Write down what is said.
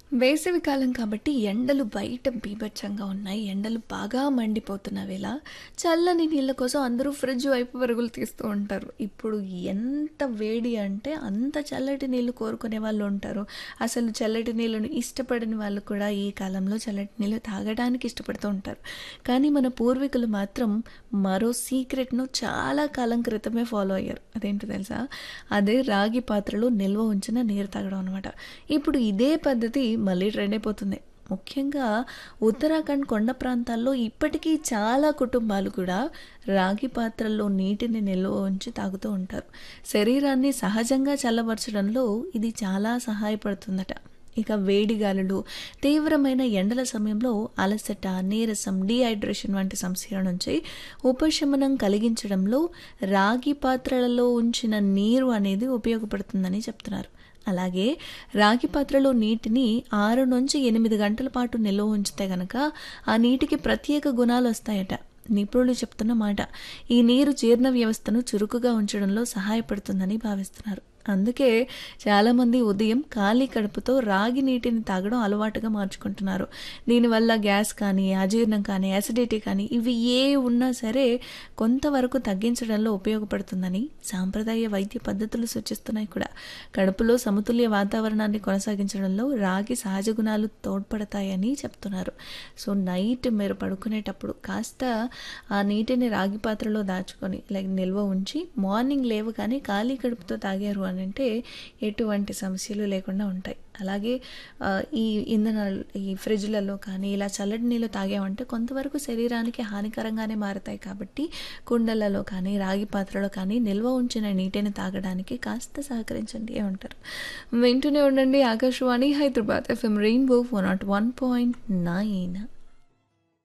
వేసవి కాలం కాబట్టి ఎండలు బయట బీభత్సంగా ఉన్నాయి. ఎండలు బాగా మండిపోతున్న వేళ చల్లని నీళ్ళ కోసం అందరూ ఫ్రిడ్జ్ వైపు పరుగులు తీస్తూ ఉంటారు. ఇప్పుడు ఎంత వేడి అంటే అంత చల్లటి నీళ్ళు కోరుకునే వాళ్ళు ఉంటారు. అసలు చల్లటి నీళ్ళను ఇష్టపడని వాళ్ళు కూడా ఈ కాలంలో చల్లటి నీళ్ళు తాగడానికి ఇష్టపడుతూ ఉంటారు. కానీ మన పూర్వీకులు మాత్రం మరో సీక్రెట్‌ను చాలా కాలం క్రితమే ఫాలో అయ్యారు. అదేంటో తెలుసా? అదే రాగి పాత్రలో నిల్వ ఉంచిన నీరు తాగడం అనమాట. ఇప్పుడు ఇదే పద్ధతి మళ్ళీ ట్రెండ్ అయిపోతుంది. ముఖ్యంగా ఉత్తరాఖండ్ కొండ ప్రాంతాల్లో ఇప్పటికీ చాలా కుటుంబాలు కూడా రాగి పాత్రల్లో నీటిని నిల్వ ఉంచి తాగుతూ ఉంటారు. శరీరాన్ని సహజంగా చల్లబరచడంలో ఇది చాలా సహాయపడుతుందట. ఇక వేడి గాలులు, తీవ్రమైన ఎండల సమయంలో అలసట, నీరసం, డీహైడ్రేషన్ వంటి సమస్యల నుంచి ఉపశమనం కలిగించడంలో రాగి పాత్రలలో ఉంచిన నీరు అనేది ఉపయోగపడుతుందని చెప్తున్నారు. అలాగే రాగి పాత్రలో నీటిని 6-8 గంటల పాటు నిల్వ ఉంచితే గనక ఆ నీటికి ప్రత్యేక గుణాలొస్తాయట. నిపుణులు చెప్తున్న మాట. ఈ నీరు జీర్ణ వ్యవస్థను చురుకుగా ఉంచడంలో సహాయపడుతుందని భావిస్తున్నారు. అందుకే చాలామంది ఉదయం ఖాళీ కడుపుతో రాగి నీటిని తాగడం అలవాటుగా మార్చుకుంటున్నారు. దీనివల్ల గ్యాస్ కానీ, అజీర్ణం కానీ, అసిడిటీ కానీ ఇవి ఏ ఉన్నా సరే కొంతవరకు తగ్గించడంలో ఉపయోగపడుతుందని సాంప్రదాయ వైద్య పద్ధతులు సూచిస్తున్నాయి కూడా. కడుపులో సమతుల్య వాతావరణాన్ని కొనసాగించడంలో రాగి సహజ గుణాలు తోడ్పడతాయని చెప్తున్నారు. సో నైట్ మీరు పడుకునేటప్పుడు కాస్త ఆ నీటిని రాగి పాత్రలో దాచుకొని లైక్ నిల్వ ఉంచి మార్నింగ్ లేవగానే ఖాళీ కడుపుతో తాగారు అనంటే ఎటువంటి సమస్యలు లేకుండా ఉంటాయి. అలాగే ఆహ్, ఈ ఇంధనాలు ఈ ఫ్రిడ్జ్‌లలో కానీ ఇలా చల్లటి నీళ్ళు తాగామంటే కొంతవరకు శరీరానికి హానికరంగానే మారతాయి కాబట్టి కుండలలో కానీ, రాగి పాత్రలో కానీ నిల్వ ఉంచిన నీటిని తాగడానికి కాస్త సహకరించండి ఏమంటారు? వింటూనే ఉండండి ఆకాశవాణి హైదరాబాద్ ఎఫ్ఎం రెయిన్బో 101.9